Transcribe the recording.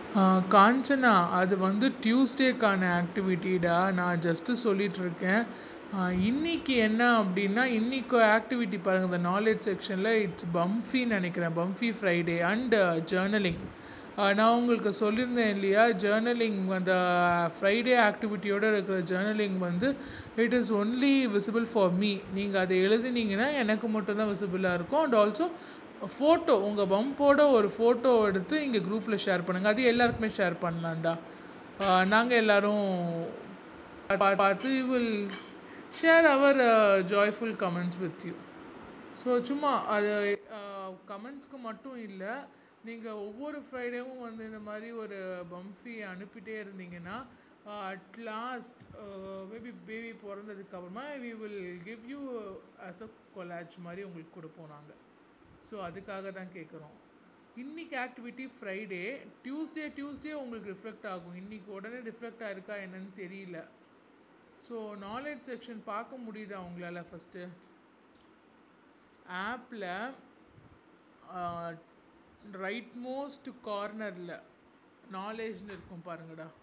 காஞ்சனா அது வந்து டியூஸ்டேக்கான ஆக்டிவிட்டிடா நான் ஜஸ்ட்டு சொல்லிகிட்ருக்கேன் இன்னைக்கு என்ன அப்படின்னா இன்னைக்கு ஆக்டிவிட்டி பாருங்கள் இந்த நாலேஜ் செக்ஷனில் இட்ஸ் பம்ஃபின்னு நினைக்கிறேன் பம்ஃபி ஃப்ரைடே அண்ட் ஜேர்னலிங் நான் உங்களுக்கு சொல்லியிருந்தேன் இல்லையா ஜேர்னலிங் அந்த ஃப்ரைடே ஆக்டிவிட்டியோடு இருக்கிற ஜேர்னலிங் வந்து it is only visible for me நீங்கள் அதை எழுதினீங்கன்னா எனக்கு மட்டும்தான் விசிபிளாக இருக்கும் அண்ட் ஆல்சோ ஃபோட்டோ உங்கள் பம்போட ஒரு ஃபோட்டோ எடுத்து இங்கே குரூப்பில் ஷேர் பண்ணுங்கள் அது எல்லாருக்குமே ஷேர் பண்ணலாம்டா நாங்கள் எல்லோரும் பார்த்து will share our joyful comments with you so சும்மா அது கமெண்ட்ஸ்க்கு மட்டும் இல்லை நீங்கள் ஒவ்வொரு ஃப்ரைடேவும் வந்து இந்த மாதிரி ஒரு பம்ஃபி அனுப்பிட்டே இருந்தீங்கன்னா அட் லாஸ்ட் மேபி பேபி பிறந்ததுக்கு அப்புறமா we will give you as a collage மாதிரி உங்களுக்கு கொடுப்போம் நாங்கள் ஸோ அதுக்காக தான் கேட்குறோம் இன்றைக்கி ஆக்டிவிட்டி ஃப்ரைடே டியூஸ்டே டியூஸ்டே உங்களுக்கு ரிஃப்ளெக்ட் ஆகும் இன்றைக்கி உடனே ரிஃப்ளெக்ட் ஆயிருக்கா என்னன்னு தெரியல ஸோ நாலேஜ் செக்ஷன் பார்க்க முடியுதா உங்களால் ஃபஸ்ட்டு ஆப்பில் ரைட் மோஸ்ட் கார்னரில் நாலேஜ்னு இருக்கும் பாருங்கடா